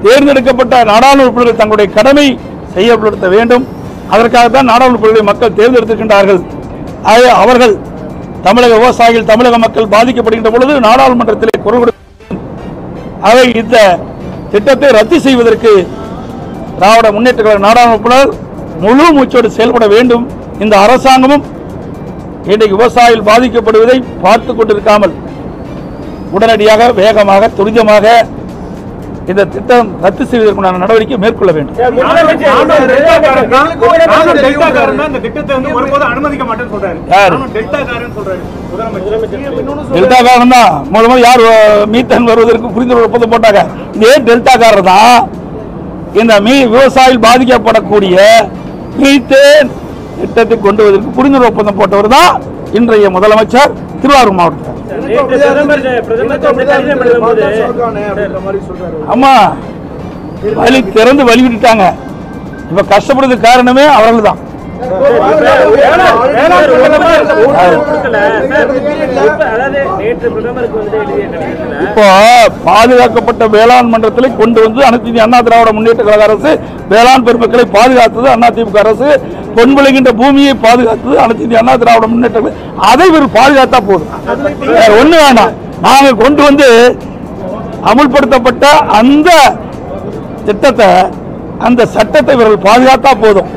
தேர்ந்தெடுக்கப்பட்ட நாடாளுமன்ற உறுப்பினர்கள் தங்களுடைய கடமை செய்யப்படுத்த வேண்டும் அதற்காகத்தான் நாடாளுமன்ற உறுப்பினர்களை மக்கள் தேர்ந்தெடுத்திருக்கின்றார்கள் ஆகவே அவர்கள் தமிழக விவசாயிகள் தமிழக மக்கள் பாதிக்கப்படுகின்ற பொழுது நாடாளுமன்றத்திலே குரல் கொடுக்க ஆகவே இந்த திட்டத்தை ரத்து செய்வதற்கு திராவிட முன்னேற்ற கழக நாடாளுமன்ற உறுப்பினர் முழு மூச்சோடு செயல்பட வேண்டும் இந்த அரசாங்கமும் இன்றைக்கு விவசாயிகள் பாதிக்கப்படுவதை பார்த்து கொண்டிருக்காமல் உடனடியாக வேகமாக துரிதமாக இந்த திட்டம் ரத்து செய்வதற்குண்டான நடவடிக்கை மேற்கொள்ள வேண்டும் நானும் டெல்டாக்காரன் தான். நானும் டெல்டாக்காரன் தான் இந்த திட்டத்தை வந்து ஒருபோதும் அனுமதிக்க மாட்டேன்னு சொல்றாரு யாரு? நானும் டெல்டாக்காரன் சொல்றாரு முதலமைச்சர் டெல்டா காரன் தான் மூலமா யார் அஹ், மீத்தேன் வருவதற்கு புரிந்துணர்வு ஒப்பந்தம் போட்டாங்க இதே டெல்டா காரர் தான் இந்த மீ விவசாயிகள் பாதிக்கப்படக்கூடிய மீத்தேன் திட்டத்தை கொண்டு வருவதற்கு புரிந்துணர்வு ஒப்பந்தம் போட்டவர் தான் இன்றைய முதலமைச்சர் திருவாரூர் மாவட்டத்தில் நேற்று பிரதமர் பிரதமர் வந்து கடிதம் எழுதும்போது ஆமா வழி திறந்து வழி விட்டுட்டாங்க இப்ப கஷ்டப்படுறதுக்கு காரணமே அவர்கள் தான் அதாவது நேற்று பிரதமருக்கு வந்து எழுதிய கடிதத்துல இப்போ பாதுகாக்கப்பட்ட வேளாண் மன்றத்தில் கொண்டு வந்து அனைத்து இந்திய அண்ணா திராவிட முன்னேற்ற கழக அரசு வேளாண் பெருமக்களை பாதுகாத்தது அண்ணா திமுக அரசு பொன் விளைகின்ற பூமியை பாதுகாத்தது அனைத்து இந்திய அண்ணா திராவிட முன்னேற்ற கழக- அதை இவர் பாதுகாத்தா போதும் வேற ஒண்ணு வேண்டாம் நாங்க கொண்டு வந்து அமுல்படுத்தப்பட்ட அந்த திட்டத்தை அந்த சட்டத்தை இவர்கள் பாதுகாத்தா போதும்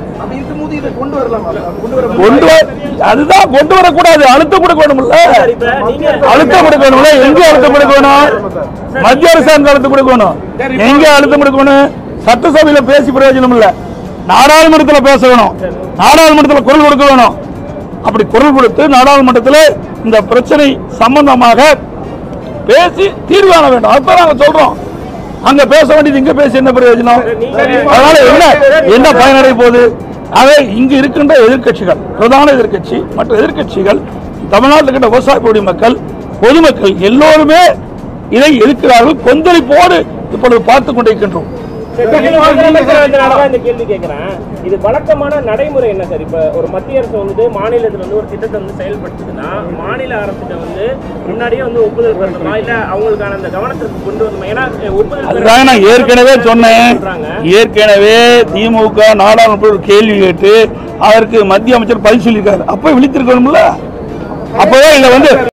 கொண்டு வர அதுதான் கொண்டு வரக்கூடாது அழுத்தம் கொடுக்கணும்ல இப்ப நீங்க அழுத்தம் கொடுக்கணும்ல எங்க அழுத்தம் கொடுக்கணும் மத்திய அரசாங்கம் அழுத்தம் கொடுக்கணும் எங்க அழுத்தம் கொடுக்கணும் சட்டசபையில பேசி பிரயோஜனம் இல்ல நாடாளுமன்றத்தில் பேச வேணும் நாடாளுமன்றத்தில் குரல் கொடுக்க வேணும் அப்படி குரல் கொடுத்து நாடாளுமன்றத்தில் இந்த பிரச்சனை சம்பந்தமாக பேசி தீர்வு காண வேண்டும் அப்ப நாங்க சொல்றோம் அங்க பேச வேண்டியது இங்க பேசி என்ன பிரயோஜனம் அதனால என்ன என்ன பயனடைய போகுது ஆக இங்கு இருக்கின்ற எதிர்க்கட்சிகள் பிரதான எதிர்க்கட்சி மற்ற எதிர்க்கட்சிகள் தமிழ்நாட்டில் இருக்கின்ற விவசாய குடிமக்கள் பொதுமக்கள் எல்லோருமே இதை எதிர்க்கிறார்கள் கொந்தளிப்போடு இப்பொழுது பார்த்துக் கொண்டிருக்கின்றோம் முதலமைச்சர் இந்த கேள்வி கேட்கிறேன் இது வழக்கமான நடைமுறை என்ன சார் இப்ப ஒரு மத்திய அரசு வந்து மாநிலத்துல வந்து ஒரு திட்டத்தை வந்து செயல்படுத்துதுன்னா மாநில அரசுகிட்ட வந்து முன்னாடியே வந்து ஒப்புதல் பெறணுமா இல்ல அவங்களுக்கான அந்த கவனத்திற்கு கொண்டு வரணுமா ஏன்னா ஒப்புதல் பெற- அதுதான் நான் ஏற்கனவே சொன்னேன் சொல்றாங்க. ஏற்கனவே திமுக நாடாளுமன்ற ஒரு கேள்வி கேட்டு அதற்கு மத்திய அமைச்சர் பதில் சொல்லியிருக்காரு அப்ப விழித்திருக்கணும்ல அப்பவே இதை வந்து